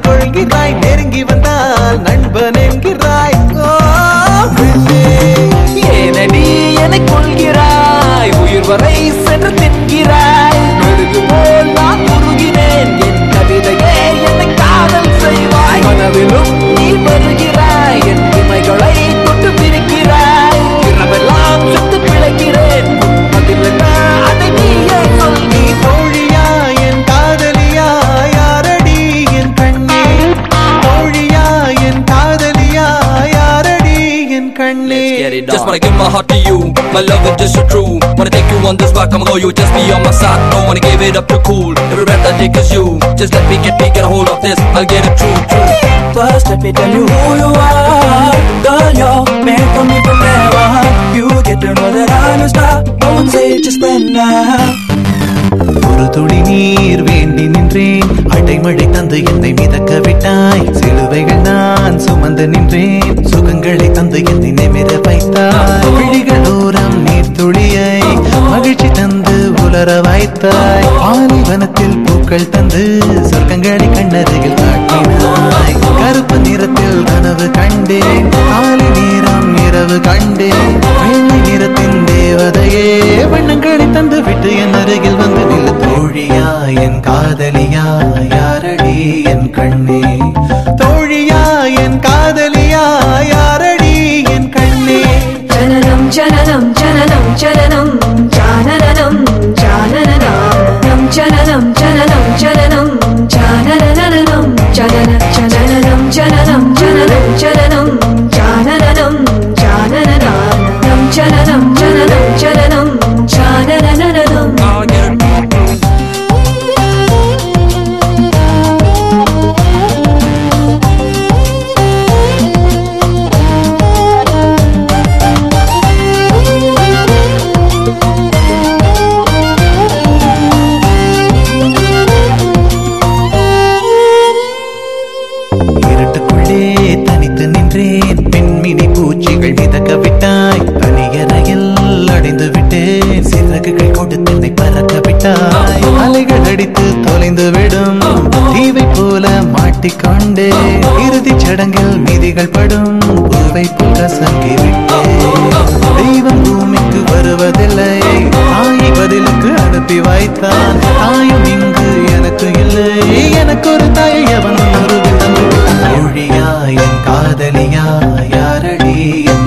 கொள்கிறாய் நெருங்கி வந்தால் நண்பன் என்கிறாய் ஓ பெண்ணே ஏனடி என்னை கொள்கிறாய் உயிர் வரை சென்று தின்கிறாய் மெழுகு போல் நான் உருகினேன் என் கவிதையே என்னை காதல் செய்வாய் கனவிலும் நீ வருகிறாய் என் இமைகளை தொட்டு பிரிக்கிறாய் இரவெல்லாம் செத்து பிழைக்கிறேன் அதில் என்ன அதை நீயே சொல் நீ தோழியா என் காதலியா யாரடி என் கண்ணே தோழியா என் காதலியா யாரடி என் கண்ணே Just wanna give my heart to you, my love is just so true. Wanna take you on this rock, I'ma hold you just be on my side. Don't wanna give it up to cool. Every breath I take is you. Just let me get me get a hold of this, I'll get it true, true. First, let me tell you who you are. Girl, you're meant for me forever. You get to know that I'm a star. Don't say it, just spend now. ஒரு துளி நீர் வேண்டி நின்றேன் அடைமழை தந்து என்னை மிதக்க விட்டாய் சிலுவைகள் நான் சுமந்து நின்றேன் சுகங்களை தந்து என்னை நிமிர வைத்தாய் விழிகள் ஓரம் நீர் துளியை மகிழ்ச்சி தந்து உலர வைத்தாய் பாலைவனத்தில் பூக்கள் தந்து சொர்க்கங்களை கண்ணருகில் காட்டினாய் கருப்பு நிறத்தில் கனவு கண்டேன் காலை நேரம் இரவு கண்டேன் வெள்ளை நிறத்தின் தேவதையே வண்ணங்களை தந்து விட்டு என் அருகில் வந்து நில்லு தோழியா என் காதலியா யாரடி என் கண்ணே தோழியா என் காதலியா யாரடி என் கண்ணே ஜனனம் ஜனனம் ஜனனம் ஜனனம் ஜானனம் ஜானனம் ஜனனம் ஜனனம் ஜனனம் ஜானனம் ஜனன ஜனனம் ஜனனம் ஜனனம் ஜனனம் ஜானனம் ஜானனம் ஜனனம் ஜனனம் ஜனனம் ஜானனம் I'll get it. இருட்டுக்குள்ளே தனித்து நின்றேன் பெண்மினி பூச்சிகள் மிதக்க விட்டாய் தனியறையில் அடைந்து விட்டேன் சிறகுகள் கொடுத்து என்னை பறக்க விட்டாய் அலைகள் அடித்து தொலைந்து விடும் தீவை போல மாட்டிக்கொண்டே இறுதிச் சடங்கில் மீதிகள் படும் பூவை போல் கசங்கி விட்டேன் தெய்வம் பூமிக்கு வருவதில்லை தாயை பதிலுக்கு அனுப்பி வைத்தான் தாயும் இங்கு எனக்கு இல்லை எனக்கு ஒரு தாயை அவன் ஒரு தந்து விட்டான். தோழியா என் காதலியா யாரடி என்